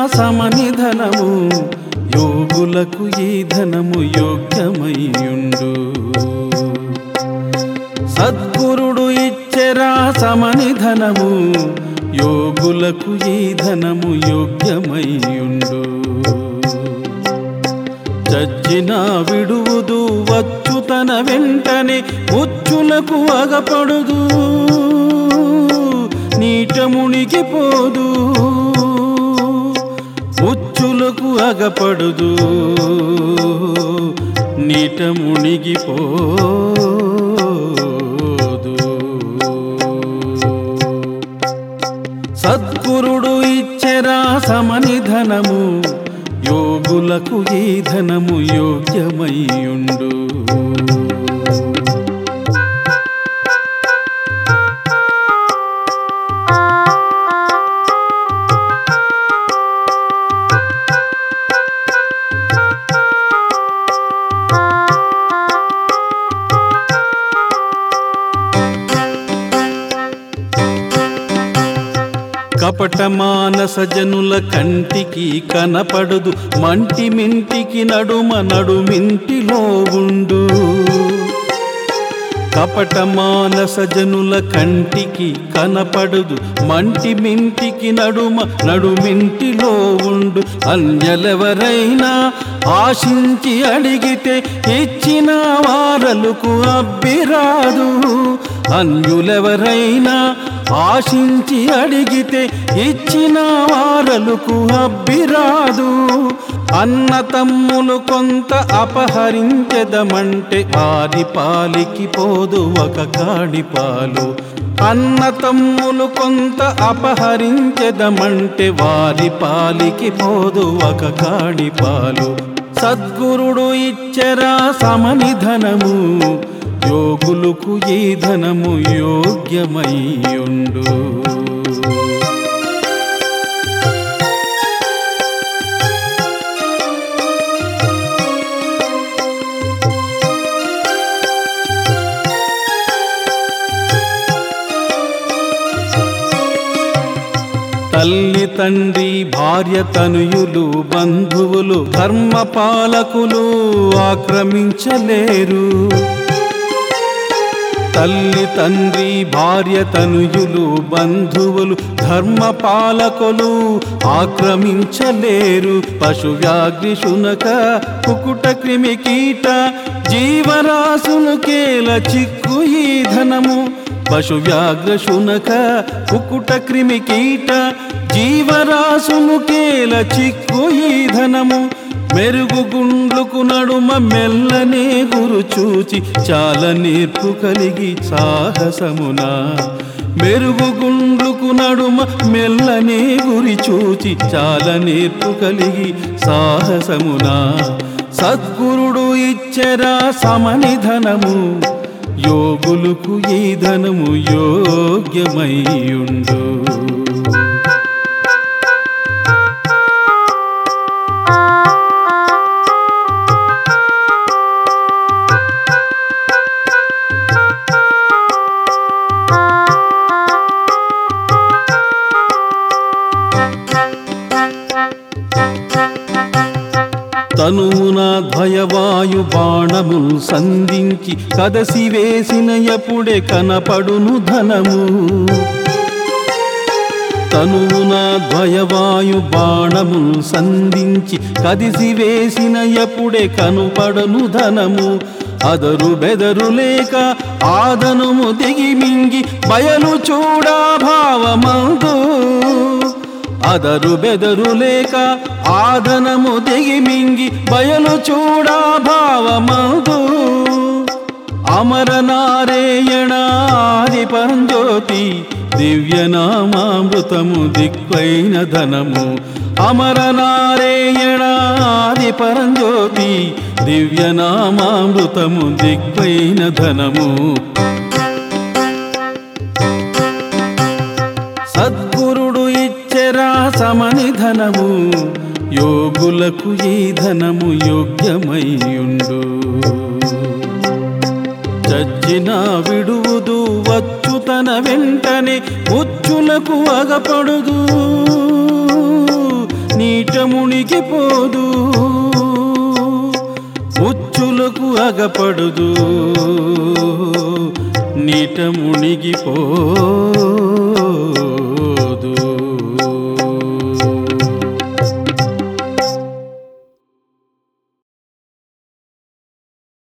సమనిధనము యోగులకు ఈ ధనము యోగ్యమయ్యుండు సద్గురుడు ఇచ్చెరా సమనిధనము యోగులకు ఈ ధనము యోగ్యమయ్యుండు చచ్చిన విడువుదు వచ్చు తన వెంటనే ముచ్చులకు అగపడుదు నీట మునిగిపోదు ముచ్చులకు అగపడుదు నీట మునిగిపోదు సద్గురుడు ఇచ్చెరా సమనిధనము యోగులకు ఈ ధనము యోగ్యమయ్యుండు కపట మానస జనుల కంటికి కనపడదు మంటి మింటికి నడుమ నడుమింటిలో ఉండు కపట మానస జనుల కంటికి కనపడదు మంటి మింటికి నడుమ నడుమింటిలో ఉండు అన్యలెవరైనా ఆశించి అడిగితే ఇచ్చిన వారలకు అబ్బిరాదు అన్యులెవరైనా ఆశించి అడిగితే ఇచ్చిన వారలకు అబ్బిరాదు అన్న తమ్ములు కొంత అపహరించెదమంటే ఆది పాలికి పోదు ఒక కాడి పాలు అన్న తమ్ములు కొంత అపహరించెదమంటే వారి పాలికి పోదు ఒక కాడి పాలు సద్గురుడు ఇచ్చరా సమనిధనము యోగులకు ఈ ధనము యోగ్యమయ్యుండు తల్లి తండ్రి భార్య తనుయులు బంధువులు ధర్మపాలకులు ఆక్రమించలేరు తల్లి తండ్రి భార్య తనుయులు బంధువులు ధర్మపాలకులు ఆక్రమించలేరు పశు వ్యాఘ్రి శునక కుకుట క్రిమి కీట జీవరాశులు కేల చిక్కు ఈ ధనము పశు వ్యాఘ్ర శునక కుకుట క్రిమి కీట జీవరాశులు కేల చిక్కు ఈ ధనము మెరుగు గుండ్లుకు నడుమ మెల్లనే గురు చూచి చాలా నేర్పు కలిగి సాహసమున మెరుగు గుండ్లుకు నడుమ మెల్లనే గురి చూచి చాలా నేర్పు కలిగి సాహసమున సద్గురుడు ఇచ్చరా సమనిధనము యోగులకు ఈ ధనము యోగ్యమయ్యుండు తనువున ద్వయవాయు బాణములు సంధించి కదసి వేసిన ఎప్పుడే కనపడును ధనము తనువున ద్వయవాయు బాణములు సంధించి కదిసి వేసిన ఎప్పుడే కనుపడను ధనము అదరు బెదరు లేక ఆదనుము దిగి మింగి బయలు చూడా భావమందు అదరు బెదరు లేక ఆదనము దిగి మింగి బయలు చూడా భావమందు అమర నారాయణ ఆది పరంజ్యోతి దివ్యనామామృతము దిక్వైన ధనము అమర నారాయణ ఆది పరంజ్యోతి దివ్యనామామృతము దిక్వైన ధనము సద్గురుడు ఇచ్చెరా సమని ధనము యోగులకు ఈ ధనము యోగ్యమయ్యుండు చచ్చిన విడువుదు వచ్చు తన వెంటనే ముచ్చులకు అగపడుదు నీట మునిగిపోదు ఉచ్చులకు అగపడుదు నీట మునిగిపోదు